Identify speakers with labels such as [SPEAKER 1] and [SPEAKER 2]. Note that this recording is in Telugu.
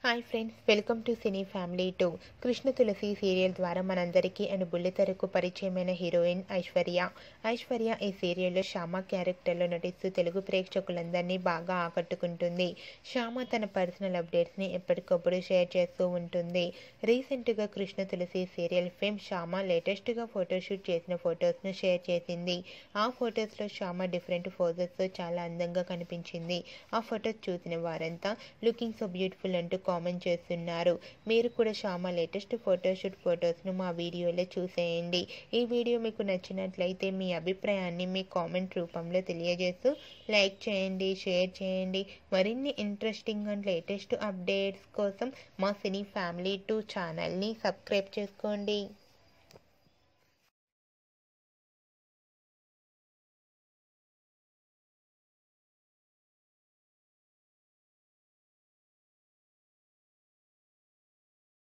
[SPEAKER 1] hi friends welcome to Cine Family Two Krishna Tulasi serial ద్వారా మనందరికీ అండ్ బుల్లితెరకు పరిచయమైన హీరోయిన్ ఐశ్వర్య ఐశ్వర్య ఈ సీరియల్లో శ్యామ క్యారెక్టర్లో నటిస్తూ తెలుగు ప్రేక్షకులందరినీ బాగా ఆకట్టుకుంటుంది శ్యామ తన పర్సనల్ అప్డేట్స్ని ఎప్పటికప్పుడు షేర్ చేస్తూ ఉంటుంది రీసెంట్గా కృష్ణ తులసి సీరియల్ ఫేమ్ శ్యామ లేటెస్ట్గా ఫోటోషూట్ చేసిన ఫొటోస్ను షేర్ చేసింది ఆ ఫొటోస్లో శ్యామ డిఫరెంట్ ఫోజెస్తో చాలా అందంగా కనిపించింది ఆ ఫొటోస్ చూసిన వారంతా లుకింగ్ సో బ్యూటిఫుల్ అంటూ కామెంట్ చేస్తున్నారు మీరు కూడా శ్యామ లేటెస్ట్ ఫోటోషూట్ ఫొటోస్ను మా వీడియోలో చూసేయండి ఈ వీడియో మీకు నచ్చినట్లయితే మీ అభిప్రాయాన్ని మీ కామెంట్ రూపంలో తెలియజేస్తూ లైక్ చేయండి షేర్ చేయండి మరిన్ని ఇంట్రెస్టింగ్ అండ్ లేటెస్ట్ అప్డేట్స్ కోసం మా సినీ ఫ్యామిలీ టూ ఛానల్ని సబ్స్క్రైబ్ చేసుకోండి